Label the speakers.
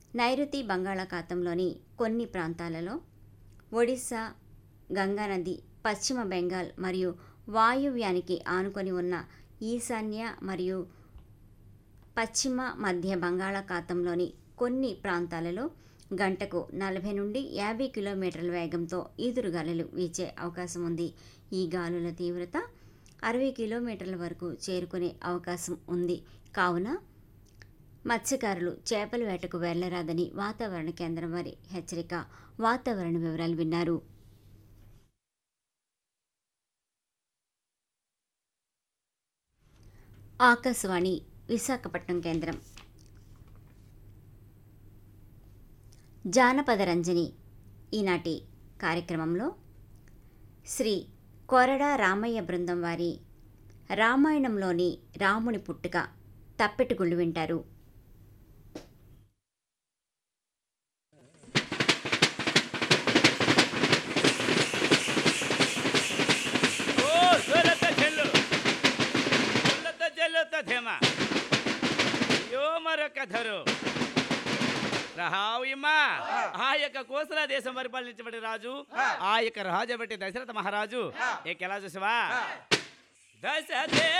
Speaker 1: నైరుతి బంగాళాఖాతంలోని కొన్ని ప్రాంతాలలో ఒడిశా గంగానది పశ్చిమ బెంగాల్ మరియు వాయువ్యానికి ఆనుకొని ఉన్న ఈశాన్య మరియు పశ్చిమ మధ్య బంగాళాఖాతంలోని కొన్ని ప్రాంతాలలో గంటకు నలభై నుండి యాభై కిలోమీటర్ల వేగంతో ఈదురుగాలులు వీచే అవకాశం ఉంది ఈ గాలుల తీవ్రత అరవై కిలోమీటర్ల వరకు చేరుకునే అవకాశం ఉంది కావున మత్స్యకారులు చేపల వేటకు వెళ్లరాదని వాతావరణ కేంద్రం వారి హెచ్చరిక వాతావరణ వివరాలు విన్నారు ఆకాశవాణి విశాఖపట్నం కేంద్రం జానపద రంజని ఈనాటి కార్యక్రమంలో శ్రీ కొరడా రామయ్య బృందం వారి రామాయణంలోని రాముని పుట్టుక తప్పెట్టుగుళ్ళు వింటారు
Speaker 2: ఓ సోలత చెల్లు సోలత చెల్లుత ధేమ అయ్యో మరొక ధరు రహావిమ్మా ఆ యొక్క కోసల దేశం పరిపాలించబడి రాజు ఆ యొక్క రాజు బట్టి దశరథ మహారాజు ఏకెలా చూసావా దశ